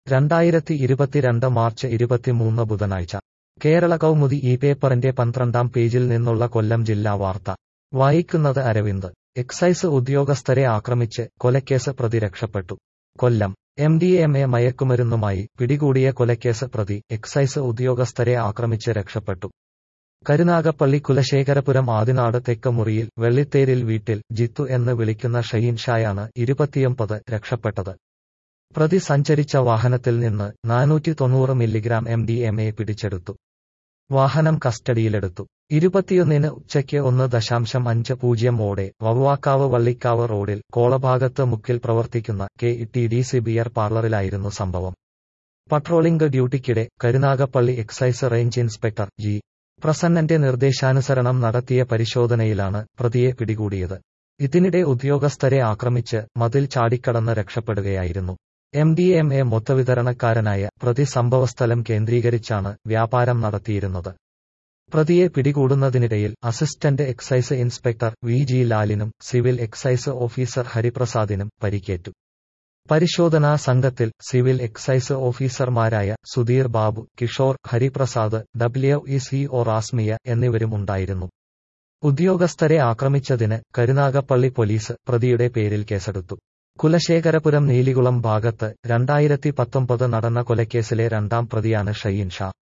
രണ്ടായിരത്തി ഇരുപത്തിരണ്ട് മാർച്ച് ഇരുപത്തിമൂന്ന് ബുധനാഴ്ച കേരള കൗമുദി ഈ പേപ്പറിന്റെ പന്ത്രണ്ടാം പേജിൽ നിന്നുള്ള കൊല്ലം ജില്ലാ വാർത്ത വായിക്കുന്നത് അരവിന്ദ് എക്സൈസ് ഉദ്യോഗസ്ഥരെ ആക്രമിച്ച് കൊലക്കേസ് പ്രതി രക്ഷപ്പെട്ടു Kollam M D M A മയക്കുമരുന്നുമായി പിടികൂടിയ കൊലക്കേസ് പ്രതി എക്സൈസ് ഉദ്യോഗസ്ഥരെ ആക്രമിച്ച് രക്ഷപ്പെട്ടു കരുനാഗപ്പള്ളി കുലശേഖരപുരം ആദിനാട് തെക്ക് മുറിയിൽ വെള്ളിത്തേരിൽ വീട്ടിൽ ജിത്തു എന്ന് വിളിക്കുന്ന ഷഹീൻ ഷായാണ് ഇരുപത്തിയൊമ്പത് രക്ഷപ്പെട്ടത് പ്രതി സഞ്ചരിച്ച വാഹനത്തിൽ നിന്ന് നാനൂറ്റി തൊണ്ണൂറ് milligram M D M A പിടിച്ചെടുത്തു വാഹനം കസ്റ്റഡിയിലെടുത്തു ഇരുപത്തിയൊന്നിന് ഉച്ചയ്ക്ക് ഒന്ന് ദശാംശം അഞ്ച് പൂജ്യം ഓടെ വവ്വാക്കാവ് വള്ളിക്കാവ് റോഡിൽ കോളഭാഗത്ത് മുക്കിൽ പ്രവർത്തിക്കുന്ന K T D C beer പാർലറിലായിരുന്നു സംഭവം പട്രോളിംഗ് ഡ്യൂട്ടിക്കിടെ Karunagappally excise range inspector G പ്രസന്നന്റെ നിർദ്ദേശാനുസരണം നടത്തിയ പരിശോധനയിലാണ് പ്രതിയെ പിടികൂടിയത് ഇതിനിടെ ഉദ്യോഗസ്ഥരെ ആക്രമിച്ച് മതിൽ ചാടിക്കടന്ന് രക്ഷപ്പെടുകയായിരുന്നു എം ഡി എം എ മൊത്തവിതരണക്കാരനായ പ്രതി സംഭവസ്ഥലം കേന്ദ്രീകരിച്ചാണ് വ്യാപാരം നടത്തിയിരുന്നത് പ്രതിയെ പിടികൂടുന്നതിനിടയിൽ assistant excise inspector V G ലാലിനും സിവിൽ എക്സൈസ് ഓഫീസർ ഹരിപ്രസാദിനും പരിക്കേറ്റു പരിശോധനാ സംഘത്തിൽ സിവിൽ എക്സൈസ് ഓഫീസർമാരായ Sudheer Babu Kishore Hariprasad W E C O Rasmiya എന്നിവരും ഉണ്ടായിരുന്നു ഉദ്യോഗസ്ഥരെ ആക്രമിച്ചതിന് കരുനാഗപ്പള്ളി പോലീസ് പ്രതിയുടെ പേരിൽ കേസെടുത്തു കുലശേഖരപുരം നീലികുളം ഭാഗത്ത് രണ്ടായിരത്തി പത്തൊമ്പത് നടന്ന കൊലക്കേസിലെ രണ്ടാം പ്രതിയാണ് ഷയീൻ ഷാ